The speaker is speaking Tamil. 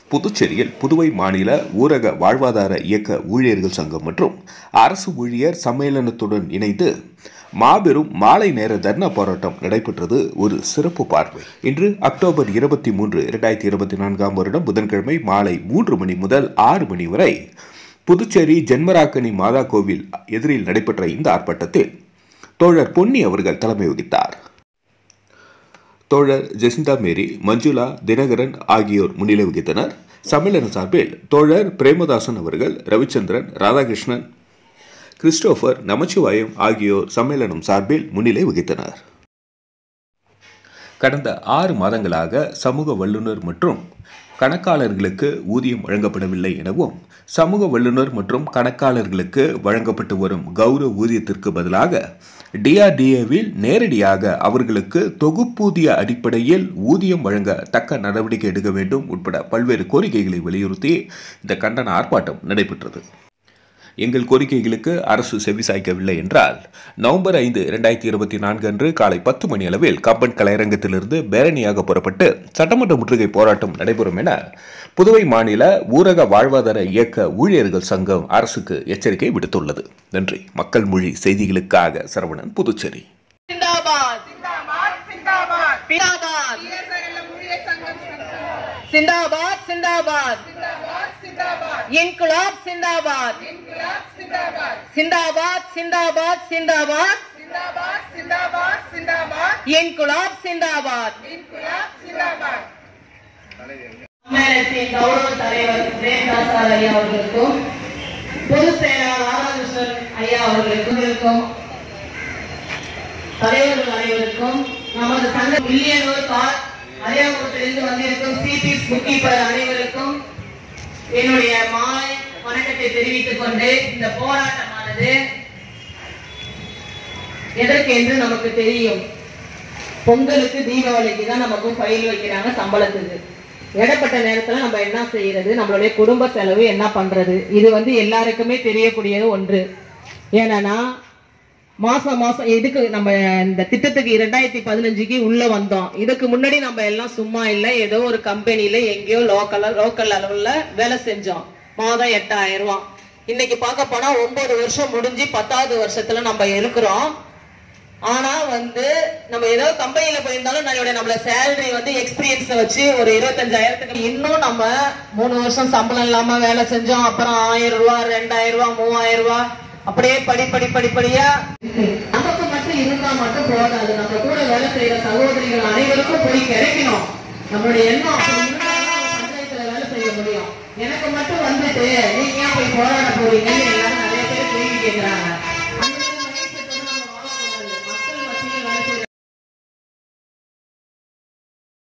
புதுச்சேரியில் புதுவை மாநில ஊரக வாழ்வாதார இயக்க ஊழியர்கள் சங்கம் மற்றும் அரசு ஊழியர் சம்மேளனத்துடன் இணைந்து மாபெரும் மாலை நேர தர்ணா போராட்டம் நடைபெற்றது ஒரு சிறப்பு பார்வை இன்று அக்டோபர் இருபத்தி மூன்று இரண்டாயிரத்தி இருபத்தி நான்காம் வருடம் புதன்கிழமை மாலை மூன்று மணி முதல் ஆறு மணி வரை புதுச்சேரி ஜென்மராக்கனி மாதா கோவில் எதிரில் நடைபெற்ற இந்த ஆர்ப்பாட்டத்தில் தோழர் பொன்னி அவர்கள் தலைமை வகித்தார் தோழர் ஜெசிந்தா மேரி மஞ்சுளா தினகரன் ஆகியோர் முன்னிலை வகித்தனர் சம்மேளன சார்பில் தோழர் பிரேமதாசன் அவர்கள் ரவிச்சந்திரன் ராதாகிருஷ்ணன் கிறிஸ்டோபர் நமச்சிவாயம் ஆகியோர் சம்மேளனம் சார்பில் முன்னிலை வகித்தனர் கடந்த ஆறு மாதங்களாக சமூக வல்லுநர் மற்றும் கணக்காளர்களுக்கு ஊதியம் வழங்கப்படவில்லை எனவும் சமூக வல்லுநர் மற்றும் கணக்காளர்களுக்கு வழங்கப்பட்டு வரும் கௌரவ ஊதியத்திற்கு பதிலாக டிஆர்டிஏவில் நேரடியாக அவர்களுக்கு தொகுப்பூதிய அடிப்படையில் ஊதியம் வழங்க தக்க நடவடிக்கை எடுக்க வேண்டும் உட்பட பல்வேறு கோரிக்கைகளை வலியுறுத்தி இந்த கண்டன ஆர்ப்பாட்டம் நடைபெற்றது எங்கள் கோரிக்கைகளுக்கு அரசு செவிசாய்க்கவில்லை என்றால் நவம்பர் ஐந்து இரண்டாயிரத்தி இருபத்தி நான்கு அன்று காலை பத்து மணி அளவில் கம்பன் கலையரங்கத்திலிருந்து பேரணியாக புறப்பட்டு சட்டமன்ற முற்றுகை போராட்டம் நடைபெறும் என புதுவை மாநில ஊரக வாழ்வாதார இயக்க ஊழியர்கள் சங்கம் அரசுக்கு எச்சரிக்கை விடுத்துள்ளது நன்றி மக்கள் மொழி செய்திகளுக்காக சரவணன் புதுச்சேரி சிந்தாபாத் சிந்தாபாத் சிந்தாபாத் சிந்தாபாத் பிஎஸ்ஐஎல் ஊழியர் சங்கம் சிந்தாபாத் சிந்தாபாத் சிந்தாபாத் சிந்தாபாத் இன்குலாப் சிந்தாபாத் இன்குலாப் சிந்தாபாத் சிந்தாபாத் சிந்தாபாத் சிந்தாபாத் சிந்தாபாத் சிந்தாபாத் சிந்தாபாத் இன்குலாப் சிந்தாபாத் இன்குலாப் சிந்தாபாத் சம்மேளனத்தின் கௌரவ தலைவர் பிரேம்தாஸ் சார் ஐயா அவர்களுக்கும் பொதுச் செயலாளர் ராதாகிருஷ்ணன் ஐயா அவர்களுக்கும் தலைவர்கள் அனைவருக்கும் நமது சங்க மில்லியனூர் கார் அரியாபுரத்திலிருந்து வந்திருக்கும் சிபி புக்கீப்பர் அனைவருக்கும் என்னுடைய மாலை வணக்கத்தை தெரிவித்துக் கொண்டு இந்த போராட்டமானது எதற்கு என்று நமக்கு தெரியும் பொங்கலுக்கு தீபாவளிக்கு தான் நமக்கும் பயில் வைக்கிறாங்க சம்பளத்துக்கு இடப்பட்ட நேரத்துல நம்ம என்ன செய்யறது நம்மளுடைய குடும்ப செலவு என்ன பண்றது இது வந்து எல்லாருக்குமே தெரியக்கூடியது ஒன்று ஏன்னா மாசம் மாசம் இதுக்கு நம்ம இந்த திட்டத்துக்கு இரண்டாயிரத்தி பதினஞ்சுக்கு உள்ள வந்தோம் இதுக்கு முன்னாடி நம்ம எல்லாம் சும்மா இல்ல ஏதோ ஒரு கம்பெனில எங்கேயோ லோக்கல் லோக்கல் அளவுல வேலை செஞ்சோம் மாதம் எட்டாயிரம் ரூபாய் இன்னைக்கு பார்க்க போனா ஒன்பது வருஷம் முடிஞ்சு பத்தாவது வருஷத்துல நம்ம இருக்கிறோம் ஆனா வந்து நம்ம ஏதோ கம்பெனில போயிருந்தாலும் நம்மளோட நம்மள சேலரி வந்து எக்ஸ்பீரியன்ஸ் வச்சு ஒரு இருபத்தஞ்சாயிரத்துக்கு இன்னும் நம்ம மூணு வருஷம் சம்பளம் இல்லாம வேலை செஞ்சோம் அப்புறம் ஆயிரம் ரூபாய் ரெண்டாயிரம் ரூபாய் மூவாயிரம் ரூபாய் அப்படியே படி படி படிப்படியா நமக்கு மட்டும் இருந்தா மட்டும் போதாது நம்ம கூட வேலை செய்யற சகோதரிகள் அனைவருக்கும் போய் கிடைக்கணும் நம்மளுடைய எண்ணம் அப்படி இருந்தாதான் நம்ம பஞ்சாயத்துல வேலை செய்ய முடியும் எனக்கு மட்டும் வந்துட்டு நீங்க ஏன் போய் போராட போறீங்கன்னு எல்லாரும்